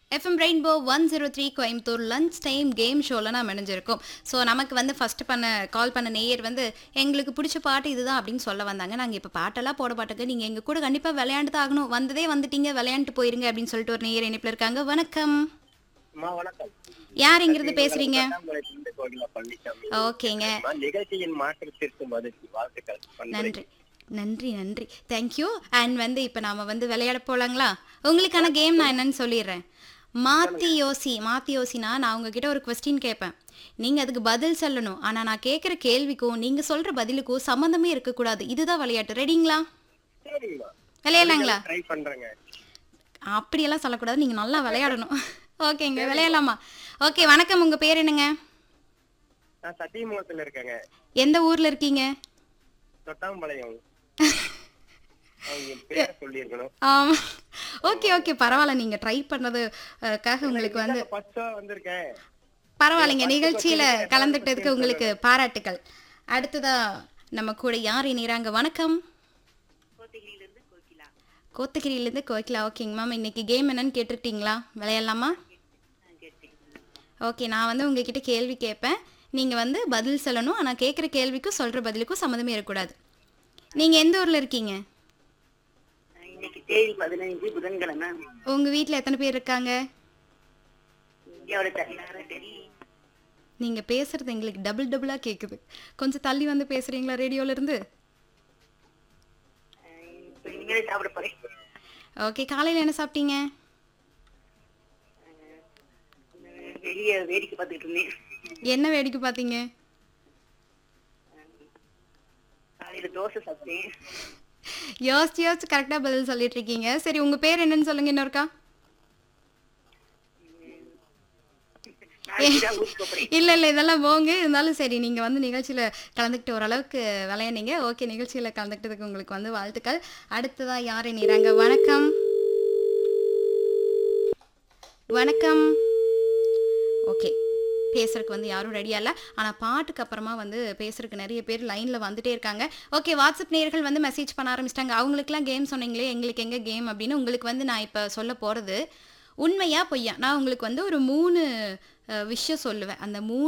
FM Rainbow one zero three Coimbatore lunch time game ஷோவில் நான் இணைஞ்சிருக்கோம் so நமக்கு வந்து ஃபஸ்ட்டு பண்ண கால் பண்ண நேயர் வந்து எங்களுக்கு பிடிச்ச பாட்டு இதுதான் அப்படின்னு சொல்ல வந்தாங்க நாங்கள் இப்போ பாட்டெல்லாம் போட மாட்டோங்க நீங்கள் எங்கள் கூட கண்டிப்பாக விளையாண்டு தான் ஆகணும் வந்ததே வந்துட்டீங்க விளையாண்டு போயிருங்க அப்படின்னு சொல்லிட்டு ஒரு நேயர் இணைப்பில் இருக்காங்க வணக்கம் அம்மா வணக்கம் யார் இங்கிருந்து பேசுறீங்க கண்ணாமலையிலிருந்து கோகிலா பழனிசாமி ஓகேங்க அம்மா, நிகழ்ச்சியின் மாற்றத்திற்கு மகிழ்ச்சி வாழ்த்துக்கள் பண்புரை. நன்றி நன்றி நன்றி தேங்க்யூ அண்ட் வந்து இப்போ நாம வந்து விளையாட போலாங்களா உங்களுக்கான கேம் நான் என்னன்னு சொல்லிடுறேன் மாத்தி யோசி மாத்தி யோசினா நான் உங்ககிட்ட ஒரு கொஸ்டின் கேட்பேன் நீங்க அதுக்கு பதில் சொல்லணும் ஆனா நான் கேட்குற கேள்விக்கும் நீங்க சொல்ற பதிலுக்கும் சம்மந்தமே இருக்கக்கூடாது இதுதான் விளையாட்டு ரெடிங்களா சரிங்கம்மா விளையாடலாங்களா ட்ரை பண்றேங்க அப்படியெல்லாம் சொல்லக்கூடாது நீங்க நல்லா விளையாடணும் ஓகேங்க விளையாடலாமா ஓகே வணக்கம் உங்க பேர் என்னங்க நான் சத்தியமங்கலத்துல இருக்கேங்க எந்த ஊர்ல இருக்கீங்க தொட்டாம்பாளையம் அவங்க பேர் சொல்லியிருக்கணும் ஆமா ஓகே ஓகே பரவாயில்ல நீங்க ட்ரை பண்ணதுக்காக உங்களுக்கு வந்து ஃபர்ஸ்டா வந்திருக்கேன் பரவாயில்லைங்க நிகழ்ச்சியில கலந்துட்டதுக்கு உங்களுக்கு பாராட்டுக்கள் அடுத்ததா நம்ம கூட யார் இணைகிறாங்க வணக்கம் கோத்தகிரியிலேருந்து கோகிலா ஓகேங்க மேம் இன்னைக்கு கேம் என்னன்னு கேட்டுட்டீங்களா விளையாடலாமா ஓகே நான் வந்து உங்ககிட்ட கேள்வி கேட்பேன் நீங்கள் வந்து பதில் சொல்லணும் ஆனால் கேட்குற கேள்விக்கும் சொல்கிற பதிலுக்கும் சம்மந்தமே இருக்கக்கூடாது நீங்கள் எந்த ஊரில் இருக்கீங்க இன்னைக்கு தேதி பதினைஞ்சு புதன்கிழமை உங்கள் வீட்டில் எத்தனை பேர் இருக்காங்க இந்தியாவோட தலைநகர டெல்லி நீங்கள் பேசுகிறது எங்களுக்கு டபுள் டபுளாக கேட்குது கொஞ்சம் தள்ளி வந்து பேசுகிறீங்களா ரேடியோலேருந்து அஹ் இப்ப நீங்களே சாப்பிட போறேன் ஓகே காலையில் என்ன சாப்பிட்டீங்க அஹ் வெளிய வேடிக்கை பார்த்துட்டு இருந்தேன் என்ன வேடிக்கை பார்த்தீங்க காலையில தோசை சாப்பிட்டேன் யோசிச்சு யோசிச்சு கரெக்டாக பதில் சொல்லிட்டு இருக்கீங்க சரி உங்கள் பேர் என்னன்னு சொல்லுங்க இன்னொருக்கா நாளைக்கு தான் ஊருக்கு போறேன் இல்லை இல்லை இதெல்லாம் போங்க இருந்தாலும் சரி நீங்கள் வந்து நிகழ்ச்சியில் கலந்துக்கிட்டு ஓரளவுக்கு விளையாண்டீங்க ஓகே நிகழ்ச்சியில் கலந்துக்கிட்டதுக்கு உங்களுக்கு வந்து வாழ்த்துக்கள் அடுத்ததாக யார் இணைகிறாங்க வணக்கம் வணக்கம் ஓகே பேசுறதுக்கு வந்து யாரும் ரெடியாக இல்லை ஆனால் பாட்டுக்கு அப்புறமா வந்து பேசுறதுக்கு நிறைய பேர் லைனில் வந்துட்டே இருக்காங்க ஓகே வாட்ஸ்அப் நேயர்கள் வந்து மெசேஜ் பண்ண ஆரம்பிச்சிட்டாங்க அவங்களுக்குலாம் கேம் சொன்னீங்களே எங்களுக்கு எங்கே கேம் அப்படின்னு உங்களுக்கு வந்து நான் இப்போ சொல்ல போகிறது உண்மையா பொய்யா நான் உங்களுக்கு வந்து ஒரு மூணு அஹ், விஷயம் சொல்லுவேன் அந்த மூணு